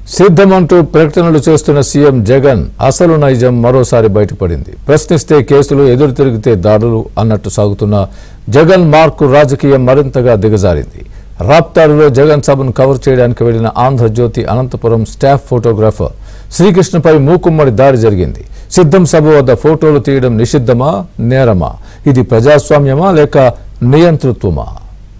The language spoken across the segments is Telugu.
సిద్ధమంటూ ప్రకటనలు చేస్తున్న సీఎం జగన్ అసలు నైజం మరోసారి బయటపడింది ప్రశ్నిస్తే కేసులు ఎదురు తిరిగితే దాడులు అన్నట్టు సాగుతున్న జగన్ మార్కు రాజకీయం మరింతగా దిగజారింది రాప్తాడులో జగన్ సభను కవర్ చేయడానికి వెళ్లిన ఆంధ్రజ్యోతి అనంతపురం స్టాఫ్ ఫోటోగ్రాఫర్ శ్రీకృష్ణపై మూకుమ్మడి దాడి జరిగింది సిద్ధం సభ వద్ద ఫోటోలు తీయడం నిషిద్ధమా నేరమా ఇది ప్రజాస్వామ్యమా లేక నియంతృత్వమా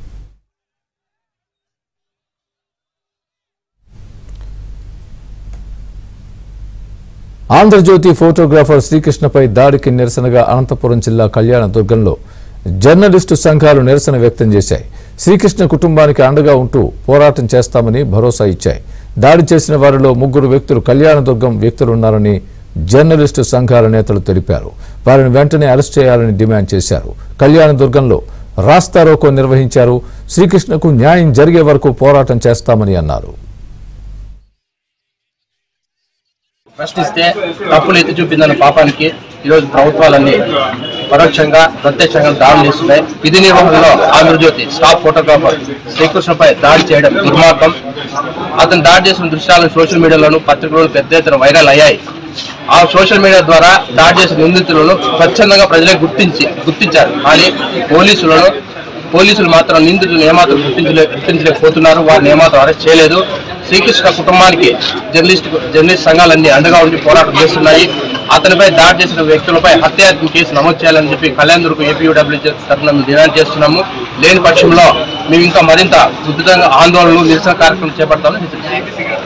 ఆంధ్రజ్యోతి ఫోటోగ్రాఫర్ శ్రీకృష్ణపై దాడికి నిరసనగా అనంతపురం జిల్లా కళ్యాణ దుర్గంలో జర్నలిస్టు సంఘాలు నిరసన వ్యక్తం చేశాయి శ్రీకృష్ణ కుటుంబానికి అండగా ఉంటూ పోరాటం చేస్తామని భరోసా ఇచ్చాయి దాడి చేసిన వారిలో ముగ్గురు వ్యక్తులు కళ్యాణదుర్గం వ్యక్తులున్నారని జర్నలిస్టు సంఘాల నేతలు తెలిపారు వారిని వెంటనే అరెస్ట్ చేయాలని డిమాండ్ చేశారు కళ్యాణదుర్గంలో రాస్తారోకో నిర్వహించారు శ్రీకృష్ణకు న్యాయం జరిగే వరకు పోరాటం చేస్తామని అన్నారు ప్రశ్నిస్తే తప్పులు ఎత్తి చూపిందన్న పాపానికి ఈరోజు ప్రభుత్వాలన్నీ పరోక్షంగా ప్రత్యక్షంగా దాడులు చేస్తున్నాయి విధి నిర్వహణలో ఆంధ్రజ్యోతి స్టాఫ్ ఫోటోగ్రాఫర్ శ్రీకృష్ణపై దాడి చేయడం దుర్మార్గం అతను దాడి చేసిన దృశ్యాలను సోషల్ మీడియాలోను పత్రికలను పెద్ద ఎత్తున వైరల్ అయ్యాయి ఆ సోషల్ మీడియా ద్వారా దాడి చేసిన నిందితులను స్వచ్ఛందంగా ప్రజలే గుర్తించి గుర్తించారు కానీ పోలీసులను పోలీసులు మాత్రం నిందితులను ఏమాత్రం గుర్తించలే గుర్తించలేకపోతున్నారు వారిని ఏమాత్రం అరెస్ట్ చేయలేదు శ్రీకృష్ణ కుటుంబానికి జర్నలిస్ట్ జర్నలిస్ట్ సంఘాలన్నీ అండగా ఉండి పోరాటం చేస్తున్నాయి అతనిపై దాడి చేసిన వ్యక్తులపై హత్యాయత్నం కేసు నమోదు చేయాలని చెప్పి కళ్యాణదుర్గం ఏపీయూడబ్ల్యూ తరఫున మేము డిమాండ్ చేస్తున్నాము లేని పక్షంలో మేము ఇంకా మరింత ఉధృతంగా ఆందోళనలు నిరసన కార్యక్రమం చేపడతామని హెచ్చరిస్తున్నాం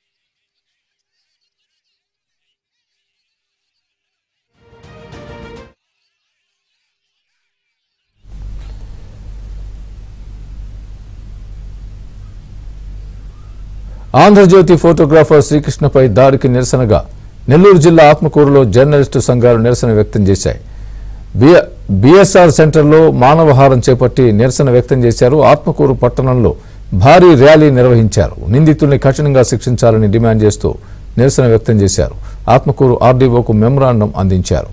ఆంధ్రజ్యోతి ఫోటోగ్రాఫర్ శ్రీకృష్ణపై దాడికి నిరసనగా నెల్లూరు జిల్లా ఆత్మకూరులో జర్నలిస్టు సంఘాలు నిరసన వ్యక్తం చేశాయి బి- బిఎస్ఆర్ సెంటర్లో మానవహారం చేపట్టి నిరసన వ్యక్తం చేశారు ఆత్మకూరు పట్టణంలో భారీ ర్యాలీ నిర్వహించారు నిందితుల్ని కఠినంగా శిక్షించాలని డిమాండ్ చేస్తూ నిరసన వ్యక్తం చేశారు ఆత్మకూరు ఆర్డీఓకు మెమరాండం అందించారు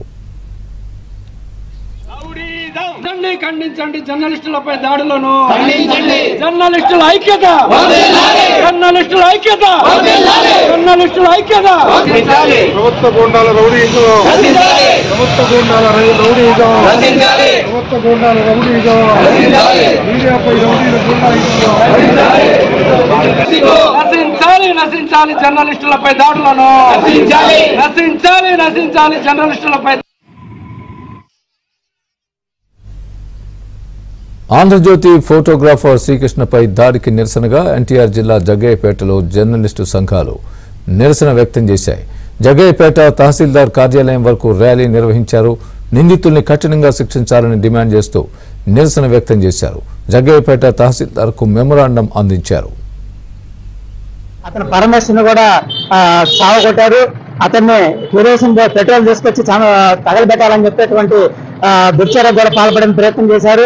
ఖండించండి ఖండించండి జర్నలిస్టులపై దాడులను జర్నలిస్టుల ఐక్యత జర్నలిస్టుల ఐక్యత జర్నలిస్టుల ఐక్యత ప్రభుత్వ గూండాల రౌడీజం ప్రభుత్వ గూండాల రౌ- రౌడీజం ప్రభుత్వ గూండాల రౌడీజం మీడియాపై రౌడీల గుండాయిజం నశించాలి నశించాలి జర్నలిస్టులపై దాడులను నశించాలి నశించాలి జర్నలిస్టులపై ఆంధ్రజ్యోతి ఫోటోగ్రాఫర్ శ్రీకృష్ణపై దాడికి నిరసనగా ఎన్టీఆర్ జిల్లా జగ్గయ్యపేటలో జర్నలిస్టు సంఘాలు నిరసన వ్యక్తం చేశాయి జగ్గయ్యపేట తహసీల్దార్ కార్యాలయం వరకు ర్యాలీ నిర్వహించారు నిందితుల్ని కఠినంగా శిక్షించాలని డిమాండ్ చేస్తూ నిరసన వ్యక్తం చేశారు జగ్గయ్యపేట తహసీల్దార్కు మెమరాండం అందించారు అతను పరమేశ్వరుని కూడా ఆ, సావగొట్టారు అతన్ని కిరోసిన్ పెట్రోల్ తీసుకొచ్చి చాలా తగలబెట్టాలని చెప్పేటువంటి ఆ, దుర్చర్యకు కూడా పాల్పడిన ప్రయత్నం చేశారు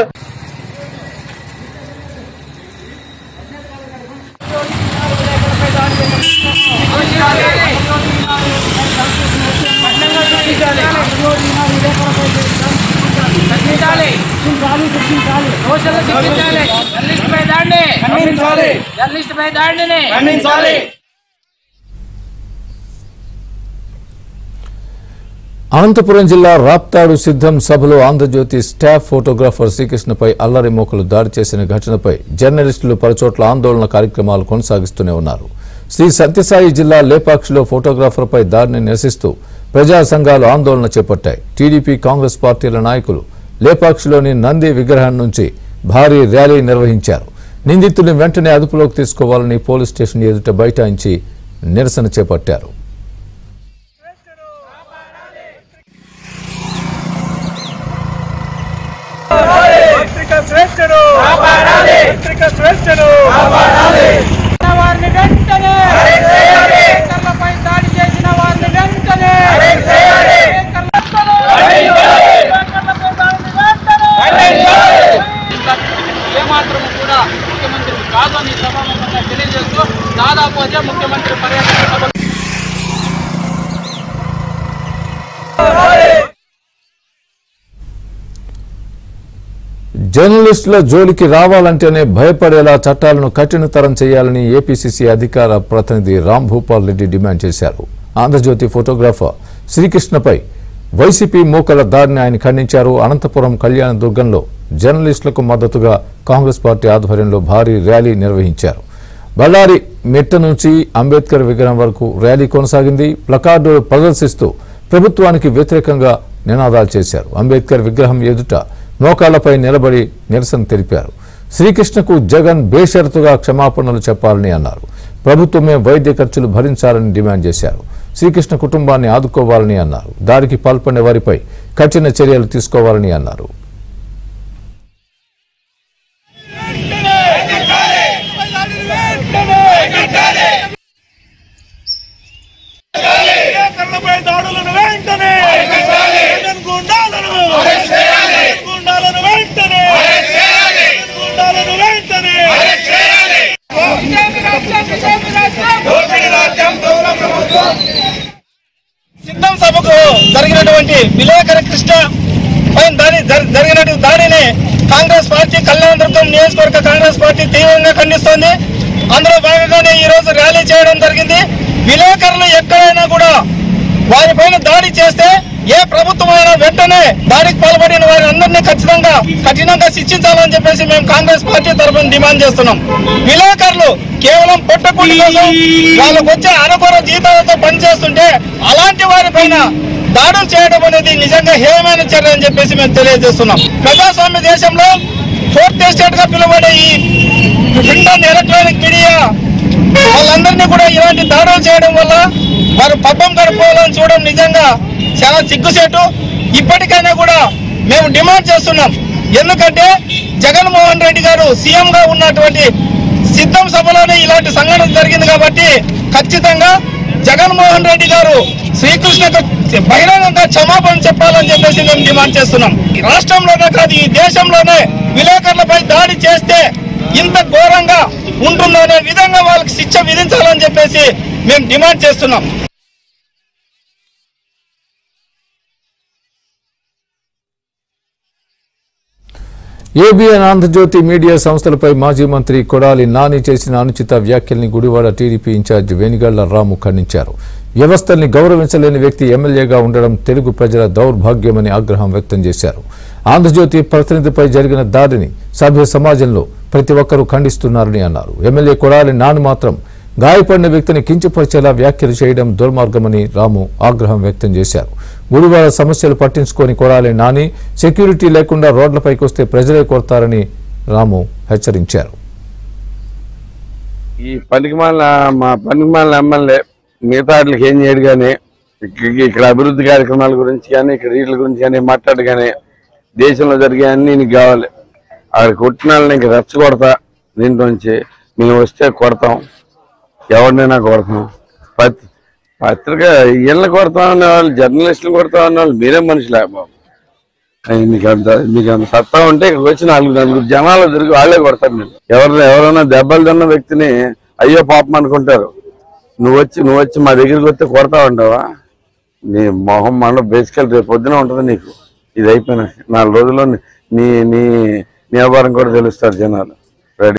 జర్నలిస్ట్ పై దాడిని జర్నలిస్ట్ పై దాడిని అనంతపురం జిల్లా రాప్తాడు సిద్ధం సభలో ఆంధ్రజ్యోతి స్టాఫ్ ఫోటోగ్రాఫర్ శ్రీకృష్ణపై అల్లరి మోకలు దాడి చేసిన ఘటనపై జర్నలిస్టులు పలుచోట్ల ఆందోళన కార్యక్రమాలు కొనసాగిస్తూనే ఉన్నారు శ్రీ సత్యసాయి జిల్లా లేపాక్షిలో ఫోటోగ్రాఫర్పై దాడిని నిరసిస్తూ ప్రజా సంఘాలు ఆందోళన చేపట్టాయి టీడీపీ కాంగ్రెస్ పార్టీల నాయకులు లేపాక్షిలోని నంది విగ్రహం నుంచి భారీ ర్యాలీ నిర్వహించారు నిందితుల్ని వెంటనే అదుపులోకి తీసుకోవాలని పోలీస్ స్టేషన్ ఎదుట బైఠాయించి నిరసన చేపట్టారు పత్రిక స్వేచ్ఛను పత్రిక స్వేచ్ఛను వారిని వెంటనే ఏకర్లపై దాడి చేసిన వారిని వెంటనే ఏమాత్రం కూడా ముఖ్యమంత్రి కాదు అని సభాముఖంగా తెలియజేస్తూ దాదాపు అదే ముఖ్యమంత్రి పర్యటన సభ జర్నలిస్టుల జోలికి రావాలంటేనే భయపడేలా చట్టాలను కఠినతరం చేయాలని ఏపీసీసీ అధికార ప్రతినిధి రామ్ భూపాల్ రెడ్డి డిమాండ్ చేశారు ఆంధ్రజ్యోతి ఫోటోగ్రాఫర్ శ్రీకృష్ణపై వైసీపీ మూకల దాడిని ఆయన ఖండించారు అనంతపురం కళ్యాణ దుర్గంలో జర్నలిస్టులకు మద్దతుగా కాంగ్రెస్ పార్టీ ఆధ్వర్యంలో భారీ ర్యాలీ నిర్వహించారు బళ్ళారి మెట్ట నుంచి అంబేద్కర్ విగ్రహం వరకు ర్యాలీ కొనసాగింది ప్లకార్డులు ప్రదర్శిస్తూ ప్రభుత్వానికి వ్యతిరేకంగా నినాదాలు చేశారు అంబేద్కర్ విగ్రహం ఎదుట మోకాళ్లపై నిలబడి నిరసన తెలిపారు శ్రీకృష్ణకు జగన్ బేషరతుగా క్షమాపణలు చెప్పాలని అన్నారు ప్రభుత్వమే వైద్య ఖర్చులు భరించాలని డిమాండ్ చేశారు శ్రీకృష్ణ కుటుంబాన్ని ఆదుకోవాలని అన్నారు దాడికి పాల్పడిన వారిపై కఠిన చర్యలు తీసుకోవాలని అన్నారు విలేకరులపై దాడులను వెంటనే జగన్ గుండాలను జగన్ గుండాలను వెంటనే జగన్ గుండాలను వెంటనే సిద్ధం సభకు జరిగినటువంటి విలేకర కృష్ణ పైన దాడి జరి- జరిగినటువంటి దాడిని కాంగ్రెస్ పార్టీ కళ్యాణదుర్గం నియోజకవర్గ కాంగ్రెస్ పార్టీ తీవ్రంగా ఖండిస్తోంది అందులో భాగంగానే ఈ రోజు ర్యాలీ చేయడం జరిగింది విలేకరులు ఎక్కడైనా కూడా వారిపైన దాడి చేస్తే ఏ ప్రభుత్వమైనా వెంటనే దాడికి పాల్పడిన వారి అందరినీ ఖచ్చితంగా కఠినంగా శిక్షించాలని చెప్పేసి మేము కాంగ్రెస్ పార్టీ తరఫున డిమాండ్ చేస్తున్నాం విలేకరులు కేవలం పొట్టకూటి కోసం వాళ్ళకు వచ్చే అనుకూల జీతాలతో పనిచేస్తుంటే అలాంటి వారిపైన దాడులు చేయడం అనేది నిజంగా హేయమైన చర్య అని చెప్పేసి మేము తెలియజేస్తున్నాం ప్రజాస్వామ్య దేశంలో ఫోర్త్ ఎస్టేట్ గా పిలువబడే ఈ ప్రింట్ అండ్ ఎలక్ట్రానిక్ మీడియా వాళ్ళందరినీ కూడా ఇలాంటి దాడులు చేయడం వల్ల వారు పబ్బం గడుపుకోవాలని చూడడం నిజంగా చాలా సిగ్గుసేటు ఇప్పటికైనా కూడా మేము డిమాండ్ చేస్తున్నాం ఎందుకంటే జగన్మోహన్ రెడ్డి గారు సీఎం గా ఉన్నటువంటి సిద్ధం సభలోనే ఇలాంటి సంఘటన జరిగింది కాబట్టి ఖచ్చితంగా జగన్మోహన్ రెడ్డి గారు శ్రీకృష్ణకు బహిరంగంగా క్షమాపణ చెప్పాలని చెప్పేసి మేము డిమాండ్ చేస్తున్నాం ఈ రాష్ట్రంలోనే కాదు ఈ దేశంలోనే విలేకరులపై దాడి చేస్తే ఇంత ఘోరంగా ఉంటుందనే విధంగా వాళ్ళకి శిక్ష విధించాలని చెప్పేసి మేము డిమాండ్ చేస్తున్నాం ఏబిఎన్ ఆంధ్రజ్యోతి మీడియా సంస్థలపై మాజీ మంత్రి కొడాలి నాని చేసిన అనుచిత వ్యాఖ్యల్ని గుడివాడ టీడీపీ ఇన్ఛార్జ్ వేణిగళ్ల రాము ఖండించారు వ్యవస్థల్ని గౌరవించలేని వ్యక్తి ఎమ్మెల్యేగా ఉండడం తెలుగు ప్రజల దౌర్భాగ్యమని ఆగ్రహం వ్యక్తం చేశారు ఆంధ్రజ్యోతి ప్రతినిధిపై జరిగిన దాడిని సభ్య సమాజంలో ప్రతి ఒక్కరూ ఖండిస్తున్నారని అన్నారు ఎమ్మెల్యే కొడాలి నాని మాత్రం గాయపడిన వ్యక్తిని కించపరిచేలా వ్యాఖ్యలు చేయడం దుర్మార్గమని రాము ఆగ్రహం వ్యక్తం చేశారు గుడివాడ సమస్యలు పట్టించుకొని కొడాలి నాని సెక్యూరిటీ లేకుండా రోడ్లపైకి వస్తే ప్రజలే కొడతారని రాము హెచ్చరించారు ఈ పనికిమాల మా పనికిమాల ఎమ్మెల్యే మిగతా వాటికి ఏం చేయడు కానీ ఇక్క- ఇక్కడ అభివృద్ధి కార్యక్రమాల గురించి కానీ ఇక్కడ వీటి గురించి కానీ మాట్లాడు కానీ దేశంలో జరిగే అన్ని నీకు కావాలి అక్కడ కొట్టిన వాళ్ళని ఇంక రెచ్చగొడతా దీంట్లోంచి మేము వస్తే కొడతాం ఎవరినైనా కొడతాం పత్ పత్రిక ఇళ్ళని కొడతా ఉన్న వాళ్ళు జర్నలిస్టులు కొడతా ఉన్న వాళ్ళు మీరే మనుషులే బాబు అయ్యి మీకు అంత మీకు అంత సత్తా ఉంటే ఇక్కడికి వచ్చి నాలుగు నలుగురు జనాలు తిరిగి వాళ్ళే కొడతారు మీరు ఎవరు ఎవరైనా దెబ్బలు తిన్న వ్యక్తిని అయ్యో పాపం అనుకుంటారు నువ్వు వచ్చి నువ్వు వచ్చి మా దగ్గరికి వస్తే కొడతా ఉంటావా నీ మొహం మన బేసికల్ రేపు పొద్దున ఉంటుంది నీకు ఇది అయిపోయినా నాలుగు రోజుల్లో నీ నీ నీ వ్యవహారం కూడా తెలుస్తారు జనాలు